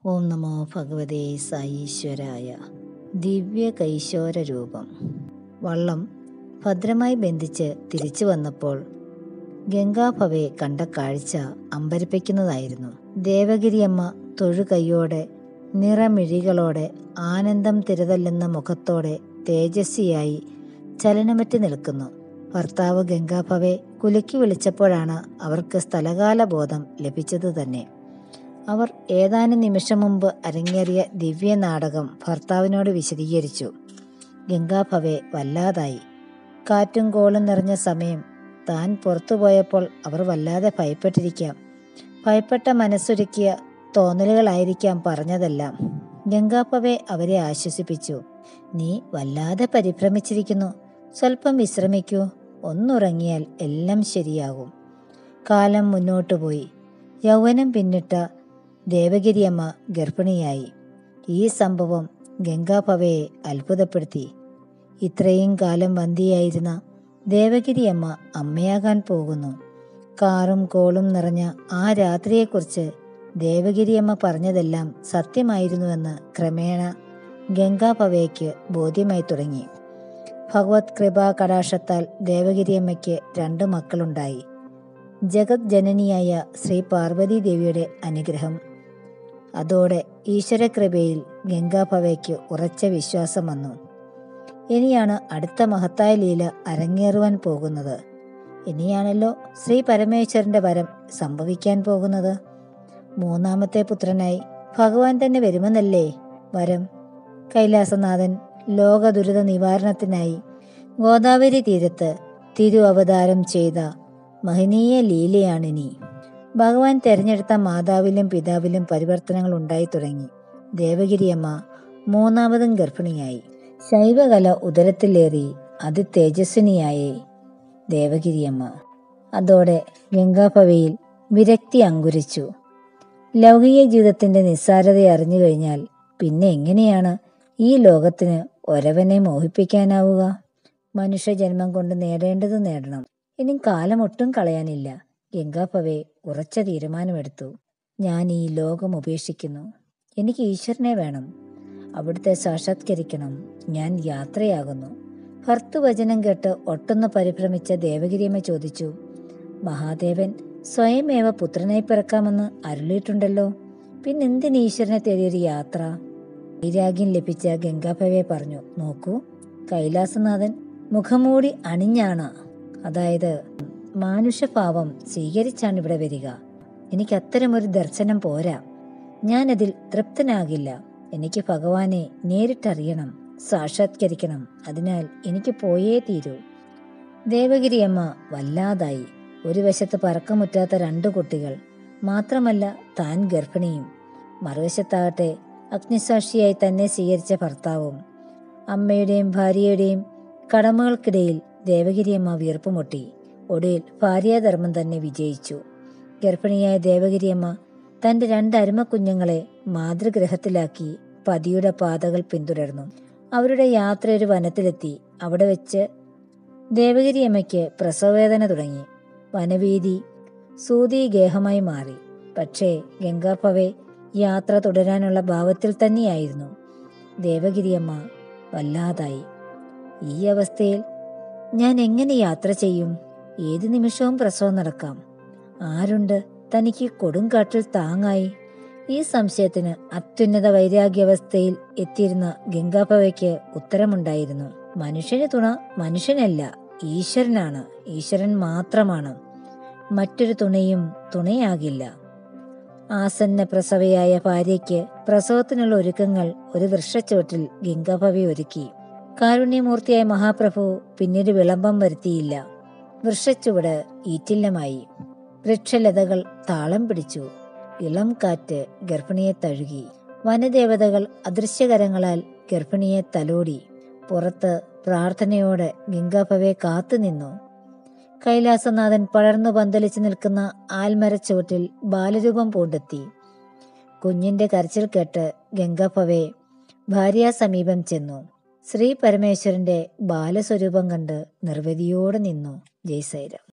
ഓം നമോ ഭഗവതേ സായീശ്വരായ ദിവ്യ കൈശോര രൂപം വള്ളം ഭദ്രമായി ബന്ധിച്ച് തിരിച്ചു വന്നപ്പോൾ ഗംഗാഭവയെ കണ്ട കാഴ്ച അമ്പരപ്പിക്കുന്നതായിരുന്നു ദേവഗിരിയമ്മ തൊഴുകൈയോടെ നിറമിഴികളോടെ ആനന്ദം തിരതല്ലുന്ന മുഖത്തോടെ തേജസ്വിയായി ചലനമറ്റ് നിൽക്കുന്നു ഭർത്താവ് ഗംഗാഭവെ കുലുക്കി വിളിച്ചപ്പോഴാണ് അവർക്ക് സ്ഥലകാല ബോധം ലഭിച്ചത് തന്നെ അവർ ഏതാനും നിമിഷം മുമ്പ് അരങ്ങേറിയ ദിവ്യ നാടകം ഭർത്താവിനോട് വിശദീകരിച്ചു ഗംഗാഭവെ വല്ലാതായി കാറ്റും കോളും നിറഞ്ഞ സമയം താൻ പുറത്തുപോയപ്പോൾ അവർ വല്ലാതെ ഭയപ്പെട്ടിരിക്കാം ഭയപ്പെട്ട മനസ്സൊരുക്കിയ തോന്നലുകളായിരിക്കാം പറഞ്ഞതെല്ലാം ഗംഗാഭവെ അവരെ ആശ്വസിപ്പിച്ചു നീ വല്ലാതെ പരിഭ്രമിച്ചിരിക്കുന്നു സ്വല്പം വിശ്രമിക്കൂ ഒന്നുറങ്ങിയാൽ എല്ലാം ശരിയാകും കാലം മുന്നോട്ടു പോയി യൗവനം പിന്നിട്ട ദേവഗിരിയമ്മ ഗർഭിണിയായി ഈ സംഭവം ഗംഗാഭവയെ അത്ഭുതപ്പെടുത്തി ഇത്രയും കാലം വന്ധിയായിരുന്ന ദേവഗിരിയമ്മ അമ്മയാകാൻ പോകുന്നു കാറും കോളും നിറഞ്ഞ ആ രാത്രിയെക്കുറിച്ച് ദേവഗിരിയമ്മ പറഞ്ഞതെല്ലാം സത്യമായിരുന്നുവെന്ന് ക്രമേണ ഗംഗാഭവയ്ക്ക് ബോധ്യമായി തുടങ്ങി ഭഗവത് കൃപാ കടാക്ഷത്താൽ ദേവഗിരിയമ്മയ്ക്ക് രണ്ട് മക്കളുണ്ടായി ജഗത് ജനനിയായ ശ്രീ പാർവതി ദേവിയുടെ അനുഗ്രഹം അതോടെ ഈശ്വരകൃപയിൽ ഗംഗാഭവയ്ക്ക് ഉറച്ച വിശ്വാസം വന്നു ഇനിയാണ് അടുത്ത മഹത്തായ ലീല അരങ്ങേറുവാൻ പോകുന്നത് ഇനിയാണല്ലോ ശ്രീ പരമേശ്വരന്റെ വരം സംഭവിക്കാൻ പോകുന്നത് മൂന്നാമത്തെ പുത്രനായി ഭഗവാൻ തന്നെ വരുമെന്നല്ലേ വരം കൈലാസനാഥൻ ലോക ദുരിത നിവാരണത്തിനായി ഗോദാവരി തീരത്ത് തിരു അവതാരം ചെയ്ത മഹനീയ ലീലയാണിനി ഭഗവാൻ തെരഞ്ഞെടുത്ത മാതാവിലും പിതാവിലും പരിവർത്തനങ്ങൾ ഉണ്ടായി തുടങ്ങി ദേവഗിരിയമ്മ മൂന്നാമതും ഗർഭിണിയായി ശൈവകല ഉദരത്തിലേറി അതിതേജസ്വിനിയായി ദേവഗിരിയമ്മ അതോടെ ഗംഗാഭവയിൽ വിരക്തി അങ്കുരിച്ചു ലൗകിക ജീവിതത്തിന്റെ നിസ്സാരത അറിഞ്ഞു കഴിഞ്ഞാൽ പിന്നെ എങ്ങനെയാണ് ഈ ലോകത്തിന് ഒരവനെ മോഹിപ്പിക്കാനാവുക മനുഷ്യജന്മം കൊണ്ട് നേടേണ്ടത് നേടണം ഇനി കാലം ഒട്ടും കളയാനില്ല ഗംഗാഭവെ ഉറച്ച തീരുമാനമെടുത്തു ഞാൻ ഈ ലോകം ഉപേക്ഷിക്കുന്നു എനിക്ക് ഈശ്വരനെ വേണം അവിടുത്തെ സാക്ഷാത്കരിക്കണം ഞാൻ യാത്രയാകുന്നു ഭർത്തുവചനം കേട്ട് ഒട്ടൊന്ന് പരിഭ്രമിച്ച ദേവഗിരിയമ്മ ചോദിച്ചു മഹാദേവൻ സ്വയമേവ പുത്രനായി പിറക്കാമെന്ന് അരുളിയിട്ടുണ്ടല്ലോ പിന്നെന്തിന് ഈശ്വരനെ തേടിയൊരു യാത്ര വൈരാഗ്യം ലഭിച്ച ഗംഗാഭവെ പറഞ്ഞു നോക്കൂ കൈലാസനാഥൻ മുഖമൂടി അണിഞ്ഞാണ് അതായത് മാനുഷഭാവം സ്വീകരിച്ചാണ് ഇവിടെ വരിക എനിക്ക് അത്തരമൊരു ദർശനം പോരാ ഞാനതിൽ തൃപ്തനാകില്ല എനിക്ക് ഭഗവാനെ നേരിട്ടറിയണം സാക്ഷാത്കരിക്കണം അതിനാൽ എനിക്ക് പോയേ തീരൂ ദേവഗിരിയമ്മ വല്ലാതായി ഒരു വശത്ത് പറക്കമുറ്റാത്ത രണ്ടു കുട്ടികൾ മാത്രമല്ല താൻ ഗർഭിണിയും മറുവശത്താകട്ടെ അഗ്നിസാക്ഷിയായി തന്നെ സ്വീകരിച്ച ഭർത്താവും അമ്മയുടെയും ഭാര്യയുടെയും കടമകൾക്കിടയിൽ ദേവഗിരിയമ്മ വീർപ്പുമുട്ടി ഒടുവിൽ ഭാര്യാധർമ്മം തന്നെ വിജയിച്ചു ഗർഭിണിയായ ദേവഗിരിയമ്മ തന്റെ രണ്ട് അരുമ കുഞ്ഞുങ്ങളെ മാതൃഗ്രഹത്തിലാക്കി പതിയുടെ പാതകൾ പിന്തുടർന്നു അവരുടെ യാത്ര ഒരു വനത്തിലെത്തി അവിടെ വെച്ച് ദേവഗിരിയമ്മയ്ക്ക് പ്രസവവേദന തുടങ്ങി വനവീതി സൂതീഗേഹമായി മാറി പക്ഷേ ഗംഗാഭവെ യാത്ര തുടരാനുള്ള ഭാവത്തിൽ തന്നെയായിരുന്നു ദേവഗിരിയമ്മ വല്ലാതായി ഈ അവസ്ഥയിൽ ഞാൻ എങ്ങനെ യാത്ര ചെയ്യും ഏത് നിമിഷവും പ്രസവം നടക്കാം ആരുണ്ട് തനിക്ക് കൊടുങ്കാട്ടിൽ താങ്ങായി ഈ സംശയത്തിന് അത്യുന്നത വൈരാഗ്യാവസ്ഥയിൽ എത്തിയിരുന്ന ഗംഗാഭവയ്ക്ക് ഉത്തരമുണ്ടായിരുന്നു മനുഷ്യന് തുണ മനുഷ്യനല്ല ഈശ്വരനാണ് ഈശ്വരൻ മാത്രമാണ് മറ്റൊരു തുണയും തുണയാകില്ല ആസന്ന പ്രസവയായ ഭാര്യയ്ക്ക് പ്രസവത്തിനുള്ള ഒരുക്കങ്ങൾ ഒരു വൃക്ഷച്ചുവട്ടിൽ ഗംഗാഭവി ഒരുക്കി കാരുണ്യമൂർത്തിയായ മഹാപ്രഭു പിന്നീട് വിളംബം വരുത്തിയില്ല വൃക്ഷച്ചുവട് ഈറ്റില്ലമായി വൃക്ഷലതകൾ താളം പിടിച്ചു ഇളം കാറ്റ് ഗർഭിണിയെ തഴുകി വനദേവതകൾ അദൃശ്യകരങ്ങളാൽ ഗർഭിണിയെ തലോടി പുറത്ത് പ്രാർത്ഥനയോടെ ഗംഗാഭവെ കാത്തുനിന്നു കൈലാസനാഥൻ പടർന്നു പന്തലിച്ചു നിൽക്കുന്ന ആൽമരച്ചുവട്ടിൽ ബാലരൂപം പൂണ്ടെത്തി കുഞ്ഞിന്റെ കരച്ചിൽ കേട്ട് ഗംഗാഭവെ ഭാര്യാസമീപം ചെന്നു ശ്രീ പരമേശ്വരന്റെ ബാലസ്വരൂപം കണ്ട് നിർവൃതിയോടെ നിന്നു ജയ്സൈരം